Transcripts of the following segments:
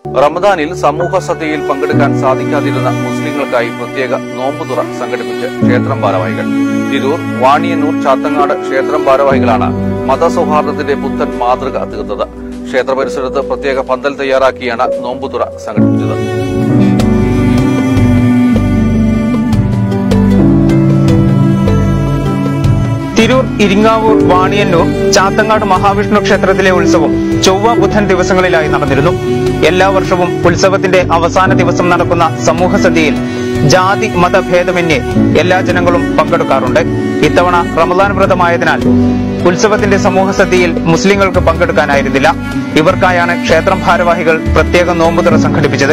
റമദാനിൽ സമൂഹ സദ്യയിൽ പങ്കെടുക്കാൻ സാധിക്കാതിരുന്ന മുസ്ലിങ്ങൾക്കായി പ്രത്യേക നോമ്പുതുറ സംഘടിപ്പിച്ച് ക്ഷേത്രം ഭാരവാഹികൾ തിരൂർ വാണിയന്നൂർ ചാത്തങ്ങാട് ക്ഷേത്രം ഭാരവാഹികളാണ് മതസൗഹാർദ്ദത്തിന്റെ പുത്തൻ മാതൃക തീർത്തത് ക്ഷേത്ര പരിസരത്ത് പ്രത്യേക പന്തൽ തയ്യാറാക്കിയാണ് നോമ്പുതുറ സംഘടിപ്പിച്ചത് തിരൂർ ഇരിങ്ങാവൂർ വാണിയന്നൂർ ചാത്തങ്ങാട് മഹാവിഷ്ണു ക്ഷേത്രത്തിലെ ഉത്സവം ചൊവ്വ ബുധൻ ദിവസങ്ങളിലായി നടന്നിരുന്നു എല്ലാ വർഷവും ഉത്സവത്തിന്റെ അവസാന ദിവസം നടക്കുന്ന സമൂഹ സദ്യയിൽ ജാതി മതഭേദമന്യേ എല്ലാ ജനങ്ങളും പങ്കെടുക്കാറുണ്ട് ഇത്തവണ റമദാൻ വ്രതമായതിനാൽ ഉത്സവത്തിന്റെ സമൂഹ സദ്യയിൽ മുസ്ലിങ്ങൾക്ക് പങ്കെടുക്കാനായിരുന്നില്ല ഇവർക്കായാണ് ക്ഷേത്രം ഭാരവാഹികൾ പ്രത്യേക നോമ്പുതുറ സംഘടിപ്പിച്ചത്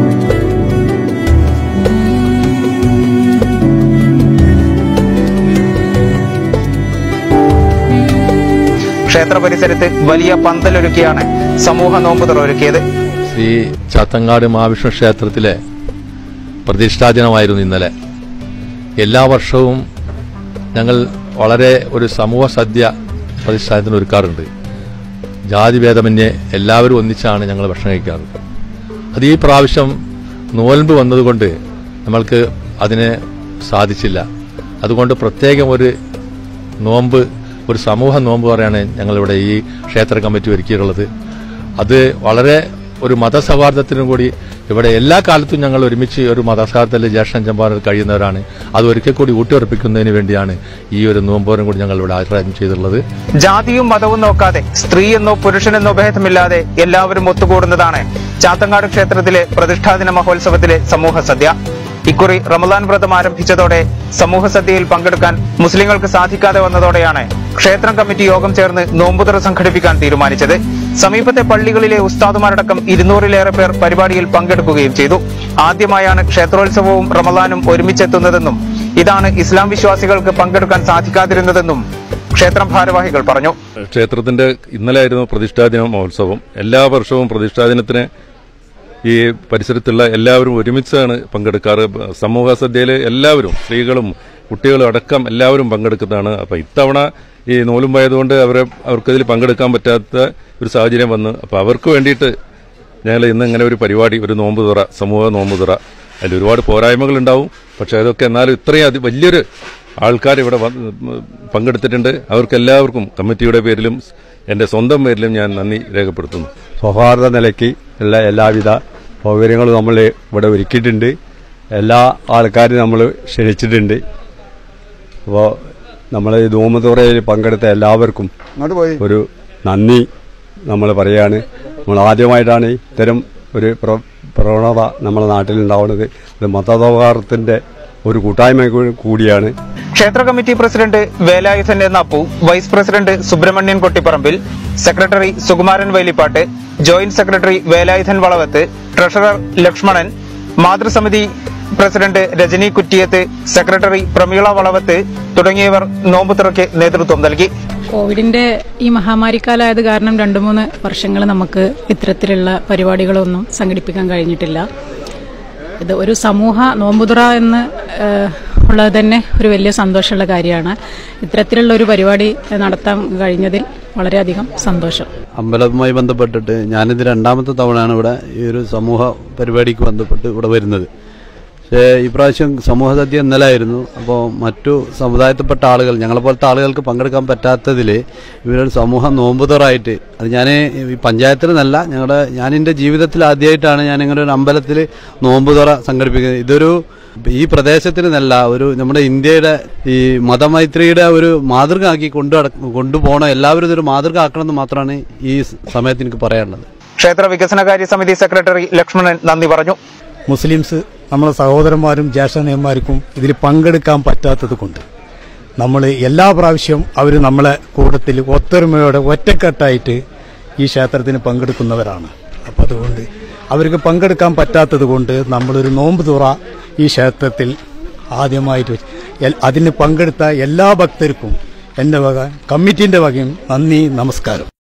ക്ഷേത്ര പരിസരത്ത് വലിയ പന്തലൊരുക്കിയാണ് സമൂഹ നോമ്പുതുറ ഒരുക്കിയത് ശ്രീ ചാത്തങ്ങാട് മഹാവിഷ്ണു ക്ഷേത്രത്തിലെ പ്രതിഷ്ഠാ ദിനമായിരുന്നു ഇന്നലെ എല്ലാ വർഷവും ഞങ്ങൾ വളരെ ഒരു സമൂഹ സദ്യ പ്രതിഷ്ഠാനത്തിന് ഒരുക്കാറുണ്ട് ജാതിഭേദമന്യേ എല്ലാവരും ഒന്നിച്ചാണ് ഞങ്ങൾ ഭക്ഷണം കഴിക്കാറ് അത് ഈ പ്രാവശ്യം നോൽമ്പ് വന്നതുകൊണ്ട് നമ്മൾക്ക് അതിന് സാധിച്ചില്ല അതുകൊണ്ട് പ്രത്യേകം ഒരു നോമ്പ് ഒരു സമൂഹ നോമ്പ് പറയാണ് ഞങ്ങളിവിടെ ഈ ക്ഷേത്ര കമ്മിറ്റി ഒരുക്കിയിട്ടുള്ളത് അത് വളരെ ഒരു മതസൗഹാർദ്ദത്തിനും കൂടി ഇവിടെ എല്ലാ കാലത്തും ഞങ്ങൾ ഒരുമിച്ച് ഒരു മതസൗഹാർദ്ദത്തിൽ ജ്യേഷ്ഠൻ ചമ്പാറിൽ കഴിയുന്നവരാണ് അത് ഒരിക്കൽ കൂടി ഊട്ടിയുറപ്പിക്കുന്നതിന് വേണ്ടിയാണ് ഈ ഒരു നോമ്പോരും കൂടി ഞങ്ങൾ ഇവിടെ ആശ്രയം ചെയ്തിട്ടുള്ളത് ജാതിയും മതവും നോക്കാതെ സ്ത്രീയെന്നോ പുരുഷനെന്നോ ഭേദമില്ലാതെ എല്ലാവരും ഒത്തുകൂടുന്നതാണ് ചാത്തങ്ങാട് ക്ഷേത്രത്തിലെ പ്രതിഷ്ഠാദിന മഹോത്സവത്തിലെ സമൂഹ സദ്യ ഇക്കുറി റമദാൻ വ്രതം ആരംഭിച്ചതോടെ സമൂഹ സദ്യയിൽ പങ്കെടുക്കാൻ മുസ്ലിങ്ങൾക്ക് സാധിക്കാതെ വന്നതോടെയാണ് ക്ഷേത്രം കമ്മിറ്റി യോഗം ചേർന്ന് നോമ്പുതുറ സംഘടിപ്പിക്കാൻ തീരുമാനിച്ചത് സമീപത്തെ പള്ളികളിലെ ഉസ്താദുമാരടക്കം ഇരുന്നൂറിലേറെ പേർ പരിപാടിയിൽ പങ്കെടുക്കുകയും ചെയ്തു ആദ്യമായാണ് ക്ഷേത്രോത്സവവും റമദാനും ഒരുമിച്ചെത്തുന്നതെന്നും ഇതാണ് ഇസ്ലാം വിശ്വാസികൾക്ക് പങ്കെടുക്കാൻ സാധിക്കാതിരുന്നതെന്നും ക്ഷേത്രം ഭാരവാഹികൾ പറഞ്ഞു ക്ഷേത്രത്തിന്റെ ഇന്നലെ ആയിരുന്നു പ്രതിഷ്ഠാദിന മഹോത്സവം എല്ലാ വർഷവും പ്രതിഷ്ഠാദിനത്തിന് ഈ പരിസരത്തുള്ള എല്ലാവരും ഒരുമിച്ചാണ് പങ്കെടുക്കാറ് സമൂഹ സദ്യയിൽ എല്ലാവരും സ്ത്രീകളും കുട്ടികളും അടക്കം എല്ലാവരും പങ്കെടുക്കുന്നതാണ് അപ്പം ഇത്തവണ ഈ നൂലും പോയതുകൊണ്ട് അവരെ അവർക്കതിൽ പങ്കെടുക്കാൻ പറ്റാത്ത ഒരു സാഹചര്യം വന്നു അപ്പോൾ അവർക്ക് വേണ്ടിയിട്ട് ഞങ്ങൾ ഇന്ന് ഇങ്ങനെ ഒരു പരിപാടി ഒരു നോമ്പ് തുറ സമൂഹ നോമ്പ് തുറ അതിൽ ഒരുപാട് പോരായ്മകളുണ്ടാവും പക്ഷേ അതൊക്കെ എന്നാലും ഇത്രയും അതി വലിയൊരു ആൾക്കാർ ഇവിടെ വന്ന് പങ്കെടുത്തിട്ടുണ്ട് അവർക്കെല്ലാവർക്കും കമ്മിറ്റിയുടെ പേരിലും എൻ്റെ സ്വന്തം പേരിലും ഞാൻ നന്ദി രേഖപ്പെടുത്തുന്നു സൗഹാർദ്ദ നിലയ്ക്ക് ഉള്ള എല്ലാവിധ സൗകര്യങ്ങളും നമ്മൾ ഇവിടെ ഒരുക്കിയിട്ടുണ്ട് എല്ലാ ആൾക്കാരും നമ്മൾ ക്ഷണിച്ചിട്ടുണ്ട് അപ്പോൾ നമ്മൾ ഈ ധൂമതുറയിൽ പങ്കെടുത്ത എല്ലാവർക്കും ഒരു നന്ദി നമ്മൾ പറയാണ് നമ്മൾ ആദ്യമായിട്ടാണ് ഇത്തരം ഒരു പ്ര- പ്രവണത നമ്മുടെ നാട്ടിലുണ്ടാവുന്നത് ഇത് മതസൗഹാർദ്ദത്തിൻ്റെ ഒരു കൂട്ടായ്മ കൂ- കൂടിയാണ് ക്ഷേത്ര കമ്മിറ്റി പ്രസിഡന്റ് വേലായുധൻ എന്ന Appu vice president Subrahmanyan Kottipparambil secretary Sukumaran Vailippattu joint secretary Velayudhan Valavath treasurer Lakshmanan മാതൃസമിതി പ്രസിഡന്റ് രജനി കുറ്റിയത്ത് സെക്രട്ടറി പ്രമീള വളവത്ത് തുടങ്ങിയവർ നോമ്പുതുറയ്ക്ക് നേതൃത്വം നൽകി കോവിഡിന്റെ ഈ മഹാമാരിക്കാലായത് കാരണം രണ്ടു മൂന്ന് വർഷങ്ങൾ നമുക്ക് ഇത്തരത്തിലുള്ള പരിപാടികളൊന്നും സംഘടിപ്പിക്കാൻ കഴിഞ്ഞിട്ടില്ല ഇത് ഒരു സമൂഹ നോമ്പുതുറ എന്ന് ഏഹ്, ഉള്ളത് തന്നെ ഒരു വലിയ സന്തോഷമുള്ള കാര്യമാണ് ഇത്തരത്തിലുള്ള ഒരു പരിപാടി നടത്താൻ കഴിഞ്ഞതിൽ വളരെയധികം സന്തോഷം അമ്പലവുമായി ബന്ധപ്പെട്ടിട്ട് ഞാനിത് രണ്ടാമത്തെ തവണയാണ് ഇവിടെ ഈ ഒരു സമൂഹ പരിപാടിക്ക് ബന്ധപ്പെട്ട് ഇവിടെ വരുന്നത് പക്ഷേ ഈ പ്രാവശ്യം സമൂഹ സദ്യ ഇന്നലെ ആയിരുന്നു അപ്പോൾ മറ്റു സമുദായത്തിൽപ്പെട്ട ആളുകൾ ഞങ്ങളെപ്പോലത്തെ ആളുകൾക്ക് പങ്കെടുക്കാൻ പറ്റാത്തതിൽ ഇവരൊരു സമൂഹ നോമ്പുതറായിട്ട് അത് ഞാൻ ഈ പഞ്ചായത്തിൽ നിന്നല്ല ഞങ്ങളുടെ ഞാൻ എൻ്റെ ജീവിതത്തിൽ ആദ്യമായിട്ടാണ് ഞാൻ ഇങ്ങനെ ഒരു അമ്പലത്തിൽ നോമ്പുതുറ സംഘടിപ്പിക്കുന്നത് ഇതൊരു ഈ പ്രദേശത്തിന് നല്ല ഒരു നമ്മുടെ ഇന്ത്യയുടെ ഈ മതമൈത്രിയുടെ ഒരു മാതൃക ആക്കി കൊണ്ടു കൊണ്ടുപോകണം എല്ലാവരും ഇതൊരു മാതൃക ആക്കണമെന്ന് മാത്രമാണ് ഈ സമയത്ത് എനിക്ക് പറയാനുള്ളത് ക്ഷേത്ര വികസനകാര്യ സമിതി സെക്രട്ടറി ലക്ഷ്മണൻ നന്ദി പറഞ്ഞു മുസ്ലിംസ് നമ്മളെ സഹോദരന്മാരും ജ്യേഷ്ഠനന്മാർക്കും ഇതിൽ പങ്കെടുക്കാൻ പറ്റാത്തത് കൊണ്ട് നമ്മൾ എല്ലാ പ്രാവശ്യവും അവർ നമ്മളെ കൂട്ടത്തിൽ ഒത്തൊരുമയോടെ ഒറ്റക്കെട്ടായിട്ട് ഈ ക്ഷേത്രത്തിന് പങ്കെടുക്കുന്നവരാണ് അപ്പം അതുകൊണ്ട് അവർക്ക് പങ്കെടുക്കാൻ പറ്റാത്തത് കൊണ്ട് നമ്മളൊരു നോമ്പ് തുറ ഈ ക്ഷേത്രത്തിൽ ആദ്യമായിട്ട് വെച്ച് എൽ- അതിന് പങ്കെടുത്ത എല്ലാ ഭക്തർക്കും എൻ്റെ വക കമ്മിറ്റീൻ്റെ വകയും നന്ദി നമസ്കാരം